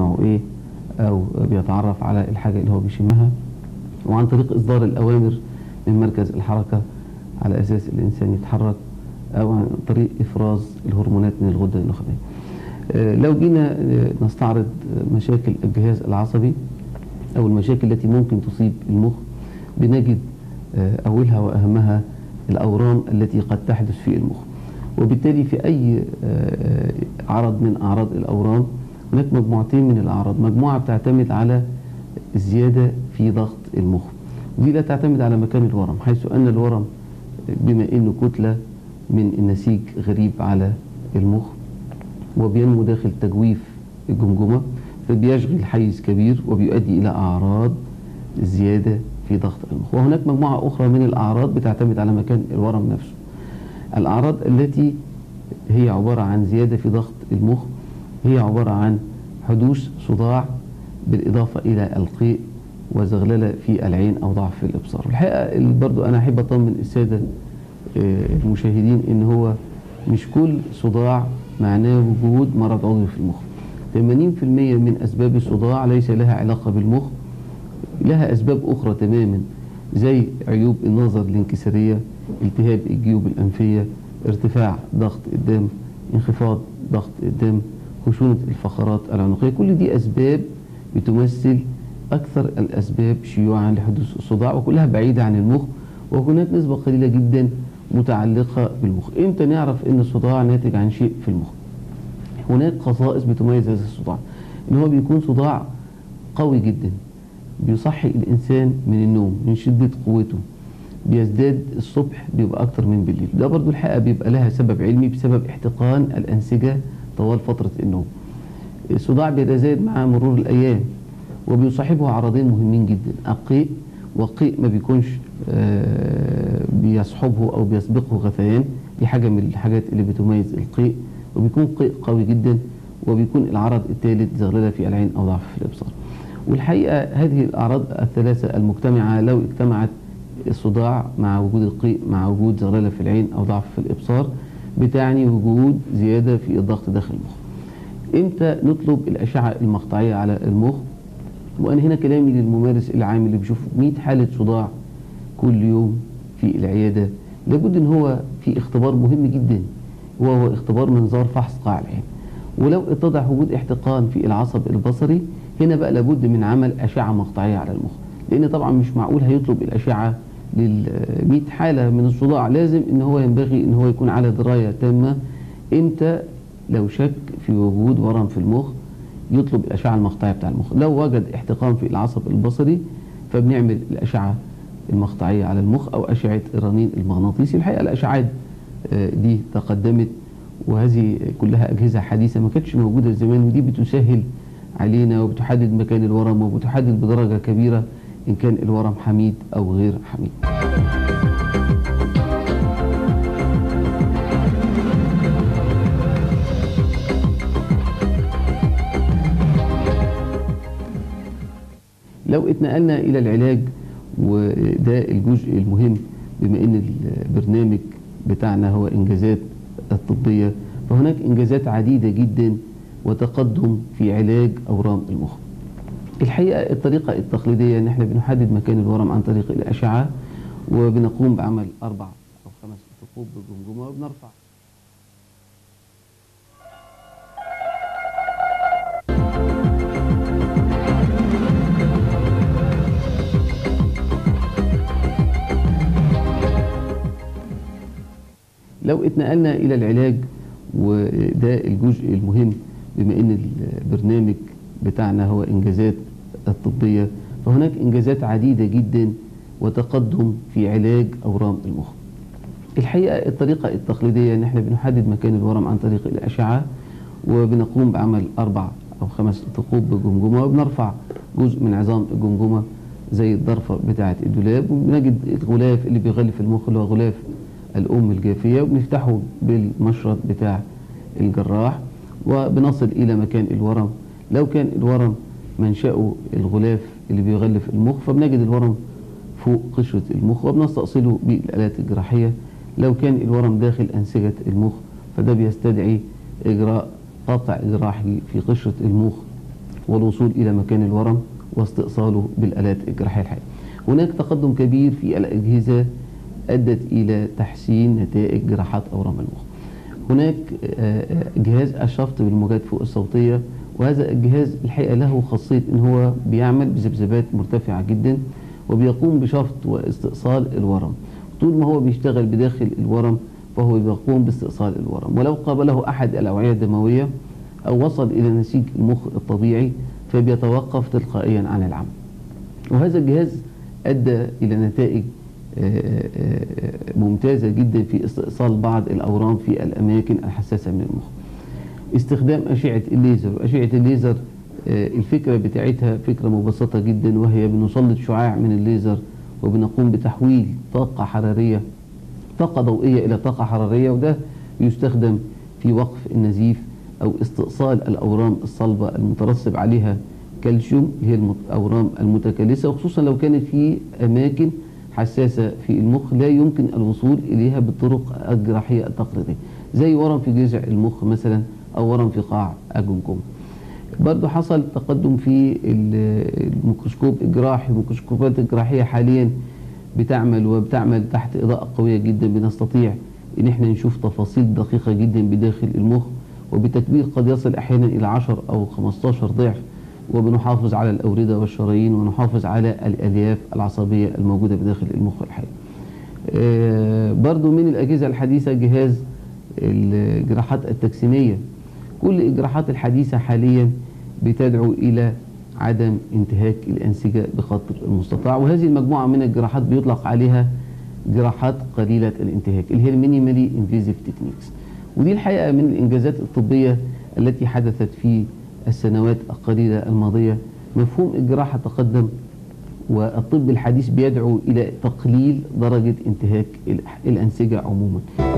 نوعه ايه او بيتعرف على الحاجة اللي هو بيشمها وعن طريق اصدار الاوامر من مركز الحركة على اساس الانسان يتحرك او عن طريق افراز الهرمونات من الغدة النخامية آه، لو جينا آه، نستعرض مشاكل الجهاز العصبي او المشاكل التي ممكن تصيب المخ بنجد آه، اولها واهمها الاورام التي قد تحدث في المخ وبالتالي في اي آه، عرض من اعراض الاورام هناك مجموعتين من الاعراض مجموعه بتعتمد على الزياده في ضغط المخ ودي لا تعتمد على مكان الورم حيث ان الورم بما انه كتله من النسيج غريب على المخ وبينمو داخل تجويف الجمجمه فبيشغل حيز كبير وبيؤدي الى اعراض زياده في ضغط المخ وهناك مجموعه اخرى من الاعراض بتعتمد على مكان الورم نفسه الأعراض التي هي عبارة عن زيادة في ضغط المخ هي عبارة عن حدوث صداع بالإضافة إلى القيء وزغللة في العين أو ضعف في الإبصار الحقيقة اللي برضو أنا أحب أطمن السادة آه، المشاهدين إن هو مش كل صداع معناه وجود مرض عضوي في المخ 80% من أسباب الصداع ليس لها علاقة بالمخ لها أسباب أخرى تماما زي عيوب النظر الانكسارية التهاب الجيوب الأنفية ارتفاع ضغط الدم انخفاض ضغط الدم خشونة الفقرات العنقية كل دي أسباب بتمثل أكثر الأسباب شيوعا لحدوث الصداع وكلها بعيدة عن المخ وهناك نسبة قليلة جدا متعلقة بالمخ إمتى نعرف أن الصداع ناتج عن شيء في المخ هناك خصائص بتميز هذا الصداع ان هو بيكون صداع قوي جدا بيصحي الانسان من النوم من شده قوته بيزداد الصبح بيبقى اكتر من بالليل ده برضو الحقيقه بيبقى لها سبب علمي بسبب احتقان الانسجه طوال فتره النوم الصداع بيتزايد مع مرور الايام وبيصاحبه عرضين مهمين جدا القيء والقيء ما بيكونش آه، بيصحبه او بيسبقه غثيان دي حاجه من الحاجات اللي بتميز القيء وبيكون قيء قوي جدا وبيكون العرض الثالث زغلله في العين او ضعف في الابصار والحقيقه هذه الاعراض الثلاثه المجتمعه لو اجتمعت الصداع مع وجود القيء مع وجود زغلله في العين او ضعف في الابصار بتعني وجود زياده في الضغط داخل المخ امتى نطلب الاشعه المقطعيه على المخ وانا هنا كلامي للممارس العام اللي بيشوف 100 حاله صداع كل يوم في العياده لابد ان هو في اختبار مهم جدا وهو اختبار منظار فحص قاع العين ولو اتضح وجود احتقان في العصب البصري هنا بقى لابد من عمل اشعه مقطعيه على المخ لان طبعا مش معقول هيطلب الاشعه لل 100 حاله من الصداع لازم ان هو ينبغي ان هو يكون على درايه تامه امتى لو شك في وجود ورم في المخ يطلب الاشعه المقطعيه بتاع المخ لو وجد احتقان في العصب البصري فبنعمل الاشعه المقطعيه على المخ او اشعه الرنين المغناطيسي الحقيقه الاشعات آه، دي تقدمت وهذه كلها اجهزه حديثه ما كانتش موجوده زمان ودي بتسهل علينا وبتحدد مكان الورم وبتحدد بدرجه كبيره ان كان الورم حميد او غير حميد لو اتنقلنا الى العلاج وده الجزء المهم بما ان البرنامج بتاعنا هو انجازات الطبيه فهناك انجازات عديده جدا وتقدم في علاج اورام المخ. الحقيقه الطريقه التقليديه ان احنا بنحدد مكان الورم عن طريق الاشعه وبنقوم بعمل اربع او خمس ثقوب بالجمجمه وبنرفع لو اتنقلنا الى العلاج وده الجزء المهم بما ان البرنامج بتاعنا هو انجازات الطبيه فهناك انجازات عديده جدا وتقدم في علاج اورام المخ. الحقيقه الطريقه التقليديه ان احنا بنحدد مكان الورم عن طريق الاشعه وبنقوم بعمل اربع او خمس ثقوب بالجمجمه وبنرفع جزء من عظام الجمجمه زي الضرفه بتاعه الدولاب وبنجد الغلاف اللي بيغلف المخ اللي هو غلاف الأم الجافية وبنفتحه بالمشرط بتاع الجراح وبنصل إلى مكان الورم لو كان الورم منشأه الغلاف اللي بيغلف المخ فبنجد الورم فوق قشرة المخ وبنستأصله بالآلات الجراحية لو كان الورم داخل أنسجة المخ فده بيستدعي إجراء قطع جراحي في قشرة المخ والوصول إلى مكان الورم واستئصاله بالآلات الجراحية الحية هناك تقدم كبير في الأجهزة أدت إلى تحسين نتائج جراحات أورام المخ هناك آه، جهاز الشفط بالموجات فوق الصوتية وهذا الجهاز الحقيقة له خاصية ان هو بيعمل بذبذبات مرتفعة جدا وبيقوم بشفط واستئصال الورم طول ما هو بيشتغل بداخل الورم فهو بيقوم باستئصال الورم ولو قابله أحد الأوعية الدموية أو وصل إلى نسيج المخ الطبيعي فبيتوقف تلقائيا عن العمل وهذا الجهاز أدى إلى نتائج آه، آه، ممتازة جدا في استئصال بعض الأورام في الأماكن الحساسة من المخ استخدام أشعة الليزر وأشعة الليزر آه، الفكرة بتاعتها فكرة مبسطة جدا وهي بنسلط شعاع من الليزر وبنقوم بتحويل طاقة حرارية طاقة ضوئية إلى طاقة حرارية وده يستخدم في وقف النزيف أو استئصال الأورام الصلبة المترسب عليها كالسيوم هي الأورام المتكلسة وخصوصا لو كانت في أماكن حساسة في المخ لا يمكن الوصول إليها بالطرق الجراحية التقليدية زي ورم في جذع المخ مثلا أو ورم في قاع الجمجمة برضو حصل تقدم في الميكروسكوب الجراحي الميكروسكوبات الجراحية حاليا بتعمل وبتعمل تحت إضاءة قوية جدا بنستطيع إن احنا نشوف تفاصيل دقيقة جدا بداخل المخ وبتكبير قد يصل أحيانا إلى 10 أو 15 ضعف وبنحافظ على الأوردة والشرايين ونحافظ على الألياف العصبية الموجودة بداخل المخ الحي آه، برضو من الأجهزة الحديثة جهاز الجراحات التجسيمية كل الإجراحات الحديثة حاليا بتدعو إلى عدم انتهاك الأنسجة بقدر المستطاع وهذه المجموعة من الجراحات بيطلق عليها جراحات قليلة الانتهاك اللي هي المينيمالي انفيزيف تكنيكس ودي الحقيقة من الإنجازات الطبية التي حدثت في السنوات القليلة الماضية مفهوم الجراحة تقدم والطب الحديث بيدعو إلى تقليل درجة انتهاك الأنسجة عموما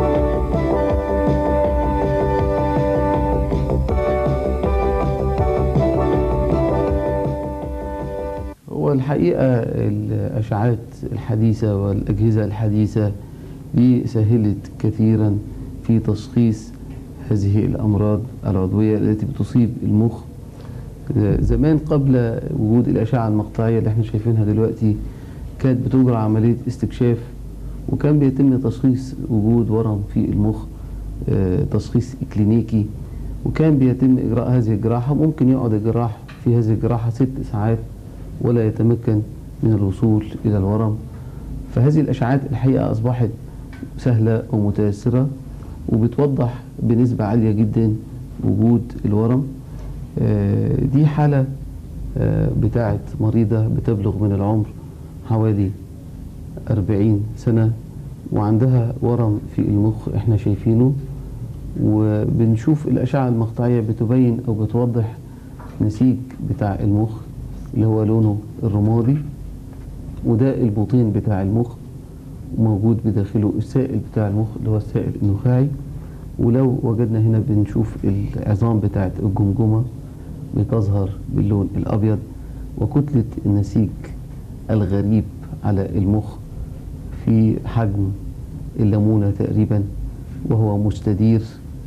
والحقيقة الأشعات الحديثة والأجهزة الحديثة دي سهلت كثيرا في تشخيص هذه الأمراض العضوية التي بتصيب المخ زمان قبل وجود الأشعة المقطعية اللي احنا شايفينها دلوقتي كانت بتجرى عملية استكشاف وكان بيتم تشخيص وجود ورم في المخ آه، تشخيص كلينيكي وكان بيتم إجراء هذه الجراحة ممكن يقعد الجراح في هذه الجراحة ست ساعات ولا يتمكن من الوصول إلى الورم فهذه الأشعات الحقيقة أصبحت سهلة ومتيسرة وبتوضح بنسبة عالية جدا وجود الورم آه، دي حالة آه، بتاعت مريضة بتبلغ من العمر حوالي 40 سنة وعندها ورم في المخ احنا شايفينه وبنشوف الأشعة المقطعية بتبين أو بتوضح نسيج بتاع المخ اللي هو لونه الرمادي وده البطين بتاع المخ موجود بداخله السائل بتاع المخ اللي هو السائل النخاعي ولو وجدنا هنا بنشوف العظام بتاعت الجمجمة بتظهر باللون الأبيض وكتلة النسيج الغريب على المخ في حجم الليمونة تقريبا وهو مستدير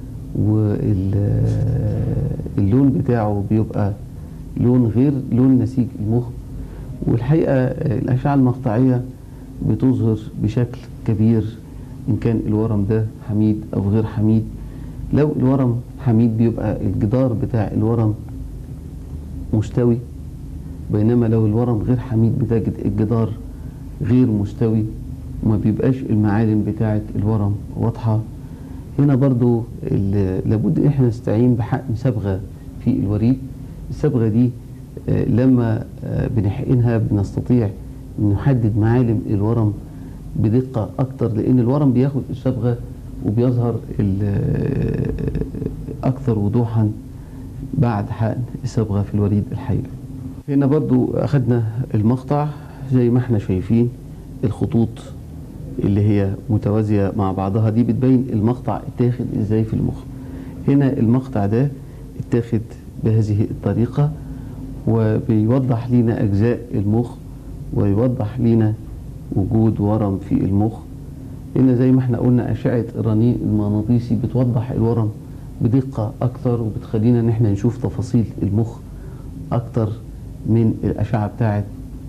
واللون بتاعه بيبقى لون غير لون نسيج المخ والحقيقة الأشعة المقطعية بتظهر بشكل كبير إن كان الورم ده حميد أو غير حميد لو الورم حميد بيبقى الجدار بتاع الورم مستوي بينما لو الورم غير حميد بتجد الجدار غير مستوي وما بيبقاش المعالم بتاعة الورم واضحة هنا برضو لابد احنا نستعين بحقن صبغة في الوريد الصبغة دي آه، لما آه، بنحقنها بنستطيع نحدد معالم الورم بدقة أكتر لأن الورم بياخد الصبغة وبيظهر آه، أكثر وضوحا بعد حقن الصبغة في الوريد الحي هنا برضو أخدنا المقطع زي ما احنا شايفين الخطوط اللي هي متوازية مع بعضها دي بتبين المقطع اتاخد ازاي في المخ هنا المقطع ده اتاخد بهذه الطريقة وبيوضح لنا أجزاء المخ ويوضح لنا وجود ورم في المخ هنا زي ما احنا قلنا أشعة الرنين المغناطيسي بتوضح الورم بدقة أكثر وبتخلينا إن احنا نشوف تفاصيل المخ اكتر من الاشعه بتاعه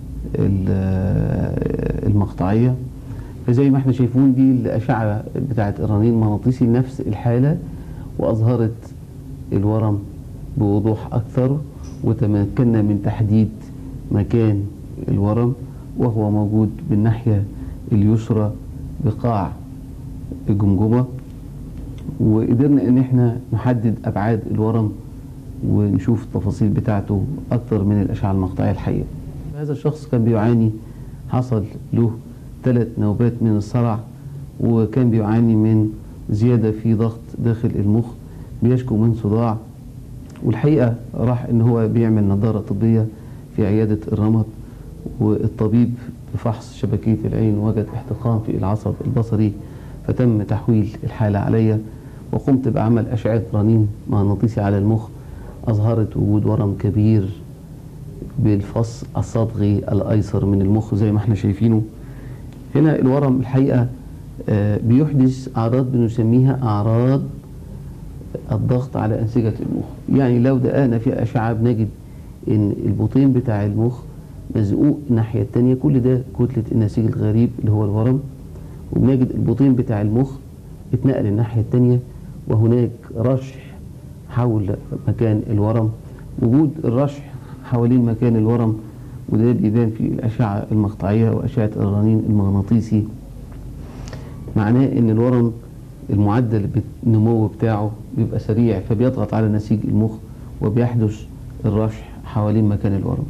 المقطعيه فزي ما احنا شايفين دي الاشعه بتاعه الرنين المغناطيسي نفس الحاله واظهرت الورم بوضوح اكثر وتمكنا من تحديد مكان الورم وهو موجود بالناحيه اليسرى بقاع الجمجمه وقدرنا ان احنا نحدد ابعاد الورم ونشوف التفاصيل بتاعته اكتر من الاشعه المقطعيه الحقيقه هذا الشخص كان بيعاني حصل له ثلاث نوبات من الصرع وكان بيعاني من زيادة في ضغط داخل المخ بيشكو من صداع والحقيقة راح ان هو بيعمل نظارة طبية في عيادة الرمد والطبيب بفحص شبكية العين وجد احتقان في العصب البصري فتم تحويل الحالة عليا وقمت بعمل أشعة رنين مغناطيسي على المخ أظهرت وجود ورم كبير بالفص الصدغي الأيسر من المخ زي ما احنا شايفينه هنا الورم الحقيقة بيحدث أعراض بنسميها أعراض الضغط على أنسجة المخ يعني لو دققنا في أشعة بنجد إن البطين بتاع المخ مزقوق الناحية التانية كل ده كتلة النسيج الغريب اللي هو الورم وبنجد البطين بتاع المخ اتنقل الناحية التانية وهناك رشح حول مكان الورم وجود الرشح حوالين مكان الورم وده بيبان في الأشعة المقطعية وأشعة الرنين المغناطيسي معناه إن الورم المعدل النمو بتاعه بيبقى سريع فبيضغط على نسيج المخ وبيحدث الرشح حوالين مكان الورم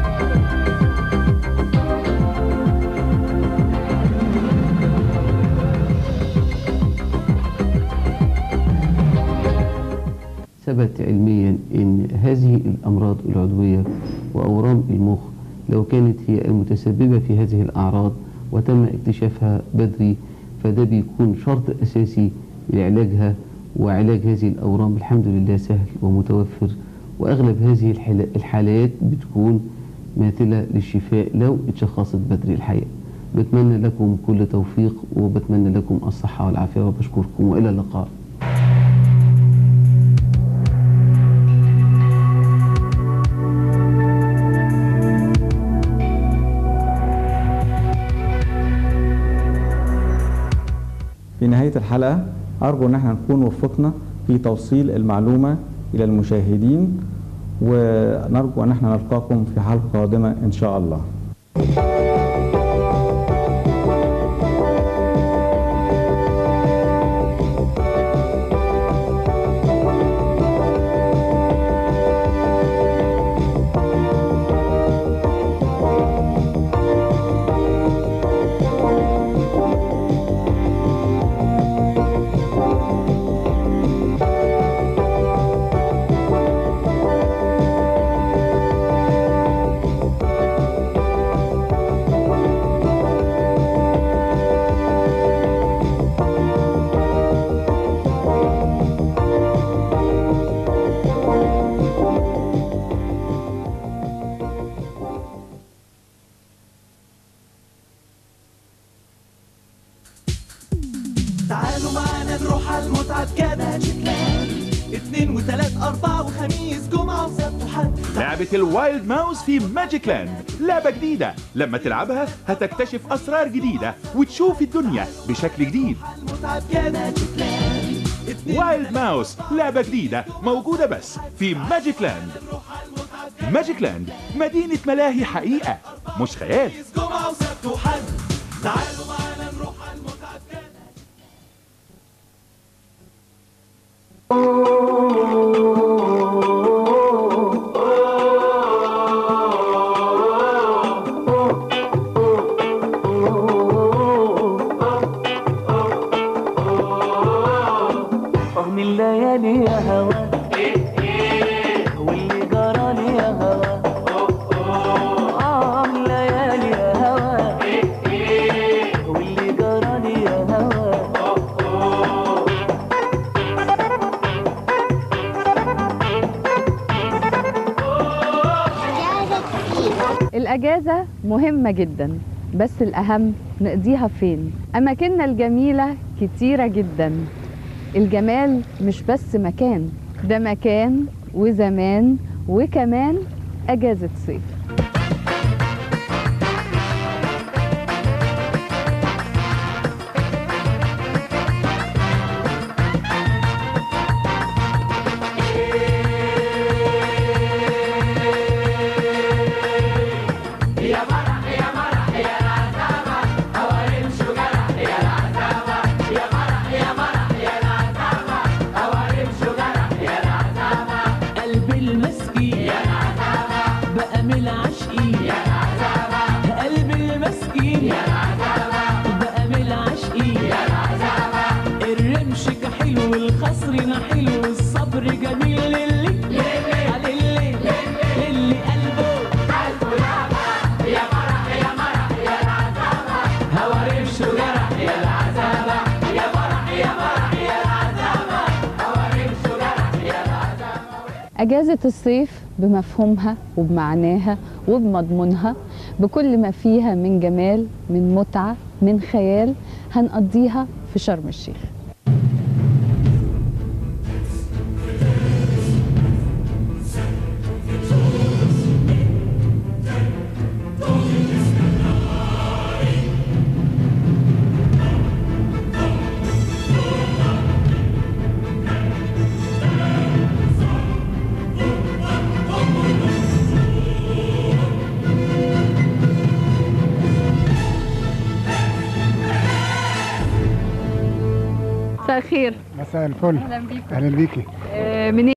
ثبت علميا ان هذه الامراض العضويه واورام المخ لو كانت هي المتسببه في هذه الاعراض وتم اكتشافها بدري فده بيكون شرط اساسي لعلاجها وعلاج هذه الاورام الحمد لله سهل ومتوفر واغلب هذه الحالات بتكون ماثله للشفاء لو اتشخصت بدري الحقيقه بتمنى لكم كل توفيق وبتمنى لكم الصحه والعافيه وبشكركم والى اللقاء في نهاية الحلقة أرجو أن احنا نكون وفقنا في توصيل المعلومة إلى المشاهدين ونرجو أن احنا نلقاكم في حلقة قادمة إن شاء الله تعالوا معنا نروح على المتعة بماجيك لاند اثنين وثلاث أربعة وخميس جمعة وسبت وحد لعبة الوايلد ماوس في ماجيك لاند لعبة جديدة لما تلعبها هتكتشف أسرار جديدة وتشوف الدنيا بشكل جديد المتعة بماجيك لاند اثنين وايلد ماوس لعبة جديدة موجودة بس في ماجيك لاند ماجيك لاند مدينة ملاهي حقيقة مش خيال وخميس جمعة وسبت وحد تعالوا معنا نروح على المتعة بماجيك اه من الليالي يا هوا واللي جرالي يا هوا اه من الليالي يا هوا واللي جرالي يا هوا الأجازة مهمة جدا بس الأهم نقضيها فين أماكننا الجميلة كتيرة جدا الجمال مش بس مكان ده مكان وزمان وكمان أجازة صيف قلب المسكين بقى من العاشقين قلب المسكين بقى من العاشقين الرمش حلو الخصر حلو الصبر جميل للي على اللي للي قلبه هوا رمش جرح يا العذابة يا فرح يا فرح يا العذابة هوا رمش جرح يا أجازة الصيف بمفهومها وبمعناها وبمضمونها بكل ما فيها من جمال من متعة من خيال هنقضيها في شرم الشيخ مساء الخير مساء الفل أهلا بيكم اهلا بيكي منين